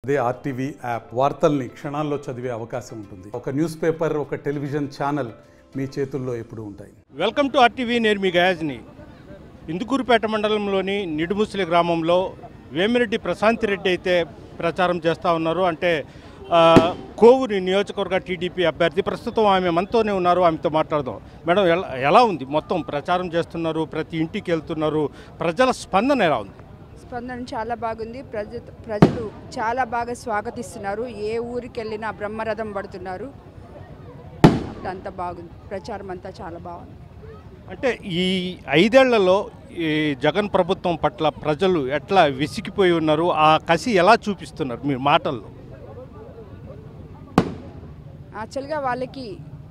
అదే RTV app వార్తల్ని క్షణాల్లో చదివే అవకాశం ఉంటుంది ఒక న్యూస్ పేపర్ ఒక టెలివిజన్ ఛానల్ మీ చేతుల్లో ఎప్పుడూ ఉంటాయి వెల్కమ్ టు ఆర్టీవీ నేను మీ గయాజ్ని ఇందుకూరుపేట మండలంలోని నిడుముసలి గ్రామంలో వేమిరెడ్డి ప్రశాంతి రెడ్డి అయితే ప్రచారం చేస్తూ ఉన్నారు అంటే ఆ, కోవూరు నియోజకవర్గ టీడీపీ అభ్యర్థి ప్రస్తుతం ఆమె మనతోనే ఉన్నారు ఆమెతో మాట్లాడదాం మేడం ఎలా ఎలా ఉంది మొత్తం ప్రచారం చేస్తున్నారు ప్రతి ఇంటికి వెళ్తున్నారు ప్రజల స్పందన ఎలా ఉంది స్పందన చాలా బాగుంది ప్రజ ప్రజలు చాలా బాగా స్వాగతిస్తున్నారు ఏ ఊరికి వెళ్ళినా బ్రహ్మరథం పడుతున్నారు అంత బాగుంది ప్రచారం అంతా చాలా బాగుంది అంటే ఈ ఐదేళ్లలో ఈ జగన్ ప్రభుత్వం పట్ల ప్రజలు ఎట్లా విసిగిపోయి ఉన్నారు ఆ కసి ఎలా చూపిస్తున్నారు మీ మాటల్లో యాక్చువల్గా వాళ్ళకి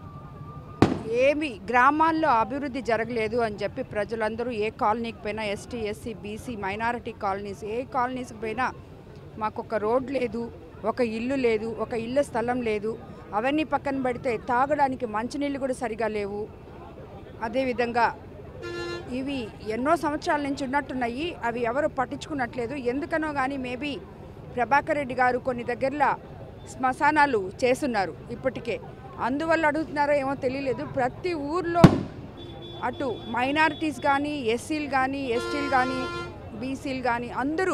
ఏమి గ్రామాల్లో అభివృద్ధి జరగలేదు అని చెప్పి ప్రజలందరూ ఏ కాలనీకి పోయినా ST SC BC minority colonies ఏ కాలనీస్కి పోయినా మాకు ఒక రోడ్ లేదు ఒక ఇల్లు లేదు ఒక ఇళ్ళ స్థలం లేదు అవన్నీ పక్కన పెడితే తాగడానికి మంచినీళ్ళు కూడా సరిగా లేవు అదేవిధంగా ఇవి ఎన్నో సంవత్సరాల నుంచి ఉన్నట్టున్నాయి అవి ఎవరు పట్టించుకున్నట్లేదు ఎందుకనో కానీ మేబీ ప్రభాకర్ రెడ్డి గారు కొన్ని దగ్గరలో శ్మశానాలు చేస్తున్నారు ఇప్పటికే అందువల్ల అడుగుతున్నారో ఏమో తెలియలేదు ప్రతి ఊర్లో అటు మైనారిటీస్ కానీ ఎస్సీలు కానీ ఎస్టీలు కానీ బీసీలు కానీ అందరూ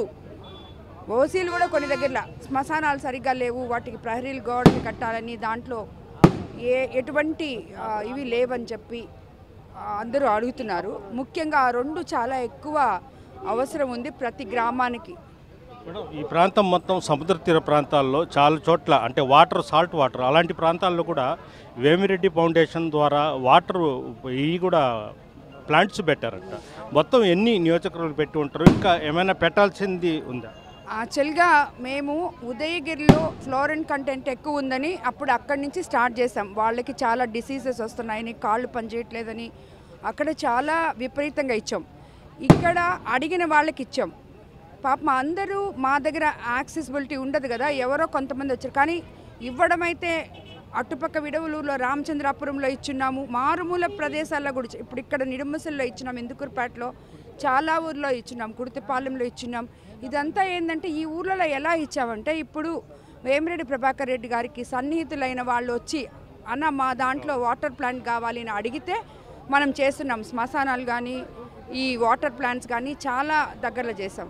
ఓసీలు కూడా కొన్ని దగ్గరలో శ్మశానాలు సరిగ్గా లేవు వాటికి ప్రహరీలు గోడలు కట్టాలని దాంట్లో ఏ ఎటువంటి ఆ, ఇవి లేవని చెప్పి ఆ, అందరూ అడుగుతున్నారు ముఖ్యంగా ఆ రెండు చాలా ఎక్కువ అవసరం ఉంది ప్రతి గ్రామానికి మేడం ఈ ప్రాంతం మొత్తం సముద్ర తీర ప్రాంతాల్లో చాలా చోట్ల అంటే వాటర్ సాల్ట్ వాటర్ అలాంటి ప్రాంతాల్లో కూడా వేమిరెడ్డి ఫౌండేషన్ ద్వారా వాటర్ ఇవి కూడా ప్లాంట్స్ పెట్టారంట మొత్తం ఎన్ని నియోజకవర్గాలు పెట్టి ఉంటారు ఇంకా ఏమైనా పెట్టాల్సింది ఉందా యాక్చువల్గా మేము ఉదయగిరిలో ఫ్లోరిన్ కంటెంట్ ఎక్కువ ఉందని అప్పుడు అక్కడి నుంచి స్టార్ట్ చేసాం వాళ్ళకి చాలా డిసీజెస్ వస్తున్నాయని కాళ్ళు పనిచేయట్లేదని అక్కడ చాలా విపరీతంగా ఇచ్చాం ఇక్కడ అడిగిన వాళ్ళకి ఇచ్చాం పాపం అందరూ మా దగ్గర యాక్సెసిబిలిటీ ఉండదు కదా ఎవరో కొంతమంది వచ్చారు కానీ ఇవ్వడం అయితే అటుపక్క విడవలూరులో రామచంద్రాపురంలో ఇచ్చున్నాము మారుమూల ప్రదేశాల్లో కూడా ఇచ్చి- ఇప్పుడు ఇక్కడ నిడుమసల్లో ఇచ్చినాం ఇందుకూరుపేటలో చాలా ఊర్లో ఇచ్చున్నాం కుర్తిపాలెంలో ఇచ్చున్నాం ఇదంతా ఏంటంటే ఈ ఊర్లలో ఎలా ఇచ్చామంటే ఇప్పుడు వేమిరెడ్డి ప్రభాకర్ రెడ్డి గారికి సన్నిహితులైన వాళ్ళు వచ్చి అన్న మా దాంట్లో వాటర్ ప్లాంట్ కావాలి అని అడిగితే మనం చేస్తున్నాం శ్మశానాలు కానీ ఈ వాటర్ ప్లాంట్స్ కానీ చాలా దగ్గరలో చేసాం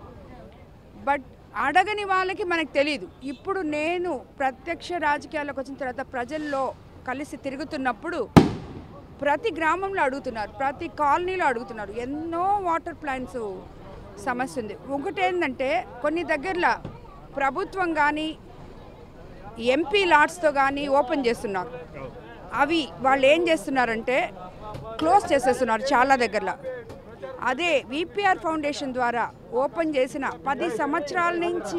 బట్ అడగని వాళ్ళకి మనకు తెలియదు ఇప్పుడు నేను ప్రత్యక్ష రాజకీయాల్లోకి వచ్చిన తర్వాత ప్రజల్లో కలిసి తిరుగుతున్నప్పుడు ప్రతి గ్రామంలో అడుగుతున్నారు ప్రతి కాలనీలో అడుగుతున్నారు ఎన్నో వాటర్ ప్లాంట్స్ సమస్య ఉంది ఒకటి ఏంటంటే కొన్ని దగ్గరలో ప్రభుత్వం కానీ ఎంపీ లాట్స్తో కానీ ఓపెన్ చేస్తున్నారు అవి వాళ్ళు ఏం చేస్తున్నారంటే క్లోజ్ చేసేస్తున్నారు చాలా దగ్గరలో అదే విపిఆర్ ఫౌండేషన్ ద్వారా ఓపెన్ చేసిన పది సంవత్సరాల నుంచి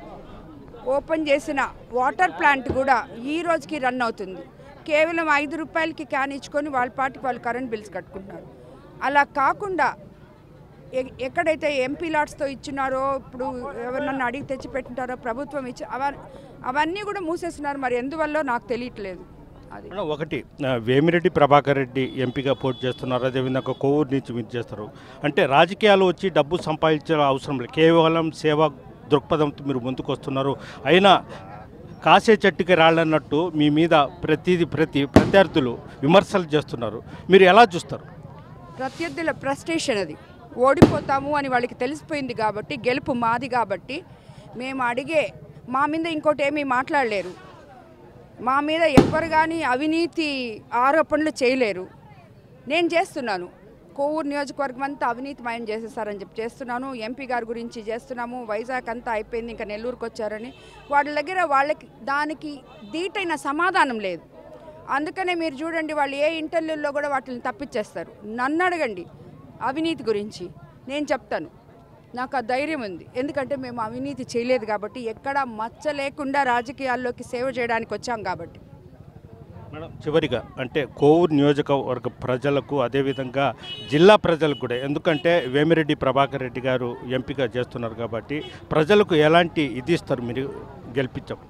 ఓపెన్ చేసిన వాటర్ ప్లాంట్ కూడా ఈ రోజుకి రన్ అవుతుంది కేవలం ఐదు రూపాయలకి క్యాన్ ఇచ్చుకొని వాళ్ళ పాటికి వాళ్ళు కరెంట్ బిల్స్ కట్టుకుంటున్నారు అలా కాకుండా ఎ- ఎక్కడైతే ఎంపీ లాట్స్తో ఇచ్చినారో ఇప్పుడు ఎవరినన్నా అడిగి తెచ్చి పెట్టింటారో ప్రభుత్వం ఇచ్చి అవ అవన్నీ కూడా మూసేస్తున్నారు మరి ఎందువల్ల నాకు తెలియట్లేదు అది మేడం, ఒకటి ఆ, వేమిరెడ్డి ప్రభాకర్ రెడ్డి ఎంపీగా పోటీ చేస్తున్నారు అదేవిధంగా కొవ్వూరు నుంచి మీరు చేస్తారు అంటే రాజకీయాలు వచ్చి డబ్బు సంపాదించే అవసరం లేదు కేవలం సేవా దృక్పథంతో మీరు ముందుకు వస్తున్నారు అయినా కాసే చెట్టుకి రాళ్ళన్నట్టు మీ మీద ప్రతిది ప్రతి ప్రత్యర్థులు విమర్శలు చేస్తున్నారు మీరు ఎలా చూస్తారు ప్రత్యర్థుల ఫ్రస్ట్రేషన్ అది ఓడిపోతాము అని వాళ్ళకి తెలిసిపోయింది కాబట్టి గెలుపు మాది కాబట్టి మేము అడిగే మా మీద ఇంకోటి ఏమీ మాట్లాడలేరు మా మీద ఎవ్వరు కానీ అవినీతి ఆరోపణలు చేయలేరు నేను చేస్తున్నాను కోవూరు నియోజకవర్గం అంతా అవినీతిమయం చేసేసారని చెప్పి చేస్తున్నాను ఎంపీ గారి గురించి చేస్తున్నాము వైజాగ్ అంతా అయిపోయింది ఇంకా నెల్లూరుకు వచ్చారని వాళ్ళ దగ్గర వాళ్ళకి దానికి దీటైన సమాధానం లేదు అందుకనే మీరు చూడండి వాళ్ళు ఏ ఇంటర్వ్యూల్లో కూడా వాటిని తప్పించేస్తారు నన్ను అడగండి అవినీతి గురించి నేను చెప్తాను నాకు ఆ ధైర్యం ఉంది ఎందుకంటే మేము అవినీతి చేయలేదు కాబట్టి ఎక్కడా మచ్చ లేకుండా రాజకీయాల్లోకి సేవ చేయడానికి వచ్చాం కాబట్టి మేడం చివరిగా అంటే కోవూరు నియోజకవర్గ ప్రజలకు అదేవిధంగా జిల్లా ప్రజలకు కూడా ఎందుకంటే వేమిరెడ్డి ప్రభాకర్ రెడ్డి గారు ఎంపిక చేస్తున్నారు కాబట్టి ప్రజలకు ఎలాంటి ఇది ఇస్తారు మీరు గెలిపించాం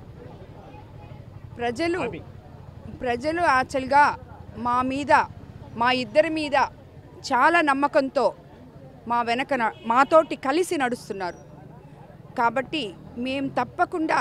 ప్రజలు ప్రజలు యాక్చువల్గా మా మీద మా ఇద్దరి మీద చాలా నమ్మకంతో మా వెనక న- మాతోటి కలిసి నడుస్తున్నారు కాబట్టి మేము తప్పకుండా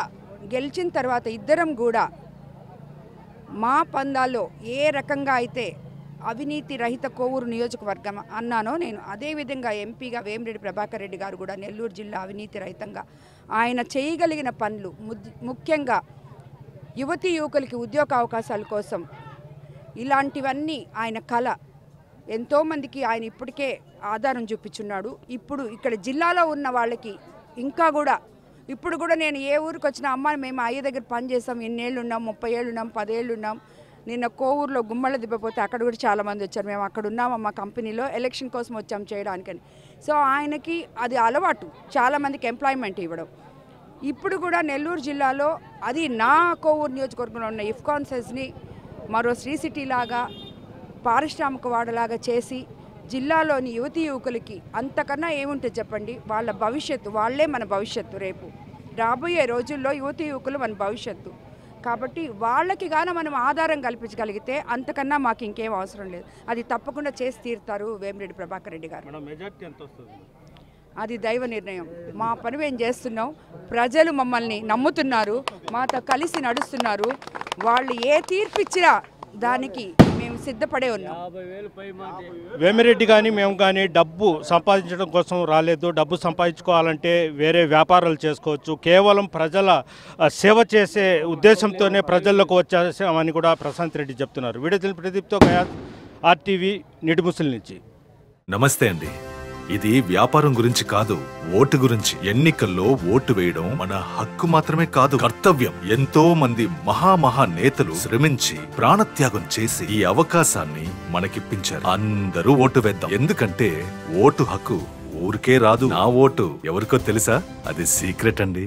గెలిచిన తర్వాత ఇద్దరం కూడా మా పందాల్లో ఏ రకంగా అయితే అవినీతి రహిత కోవూరు నియోజకవర్గం అన్నానో నేను అదేవిధంగా ఎంపీగా వేమిరెడ్డి ప్రభాకర్ రెడ్డి గారు కూడా నెల్లూరు జిల్లా అవినీతి రహితంగా ఆయన చేయగలిగిన పనులు ముద్- ముఖ్యంగా యువతీ యువకులకి ఉద్యోగ అవకాశాల కోసం ఇలాంటివన్నీ ఆయన కళ ఎంతోమందికి ఆయన ఇప్పటికే ఆధారం చూపించున్నాడు ఇప్పుడు ఇక్కడ జిల్లాలో ఉన్న వాళ్ళకి ఇంకా కూడా ఇప్పుడు కూడా నేను ఏ ఊరికి వచ్చినా అమ్మ మేము అయ్య దగ్గర పని చేసాం ఎన్నేళ్ళు ఉన్నాం ముప్పై ఏళ్ళు ఉన్నాం పదేళ్ళు ఉన్నాం నిన్న కోవూరులో గుమ్మల దిబ్బపోతే అక్కడ కూడా చాలామంది వచ్చారు మేము అక్కడ ఉన్నాము మా కంపెనీలో ఎలక్షన్ కోసం వచ్చాం చేయడానికని సో ఆయనకి అది అలవాటు చాలామందికి ఎంప్లాయ్మెంట్ ఇవ్వడం ఇప్పుడు కూడా నెల్లూరు జిల్లాలో అది నా కోవూరు నియోజకవర్గంలో ఉన్న ఇఫ్కాన్సెస్ని మరో శ్రీ సిటీ లాగా పారిశ్రామిక వాడలాగా చేసి జిల్లాలోని యువతీ యువకులకి అంతకన్నా ఏముంటుంది చెప్పండి వాళ్ళ భవిష్యత్తు వాళ్ళే మన భవిష్యత్తు రేపు రాబోయే రోజుల్లో యువతీ యువకులు మన భవిష్యత్తు కాబట్టి వాళ్ళకి గాన మనం ఆధారం కల్పించగలిగితే అంతకన్నా మాకు ఇంకేం అవసరం లేదు అది తప్పకుండా చేసి తీరుతారు వేమిరెడ్డి ప్రభాకర్ రెడ్డి గారు మేడం మెజార్టీ ఎంత వస్తుంది అది దైవ నిర్ణయం మా పని మేము చేస్తున్నాం ప్రజలు మమ్మల్ని నమ్ముతున్నారు మాతో కలిసి నడుస్తున్నారు వాళ్ళు ఏ తీర్పు ఇచ్చినా దానికి మేము సిద్ధపడే ఉన్నాం వేమిరెడ్డి కానీ మేము కానీ డబ్బు సంపాదించడం కోసం రాలేదు డబ్బు సంపాదించుకోవాలంటే వేరే వ్యాపారాలు చేసుకోవచ్చు కేవలం ప్రజల ఆ, సేవ చేసే ఉద్దేశంతోనే ప్రజల్లోకి వచ్చేసామని కూడా ప్రశాంత్ రెడ్డి చెప్తున్నారు వీడియో తెలిపి ప్రదీప్తో గయాత్ ఆర్టీవీ నిడుముసలి నుంచి నమస్తే అండి ఇది వ్యాపారం గురించి కాదు ఓటు గురించి ఎన్నికల్లో ఓటు వేయడం మన హక్కు మాత్రమే కాదు కర్తవ్యం ఎంతో మంది మహామహా నేతలు శ్రమించి ప్రాణత్యాగం చేసి ఈ అవకాశాన్ని మనకిప్పించారు అందరూ ఓటు వేద్దాం ఎందుకంటే ఓటు హక్కు ఊరికే రాదు నా ఓటు ఎవరికో తెలుసా అది సీక్రెట్ అండి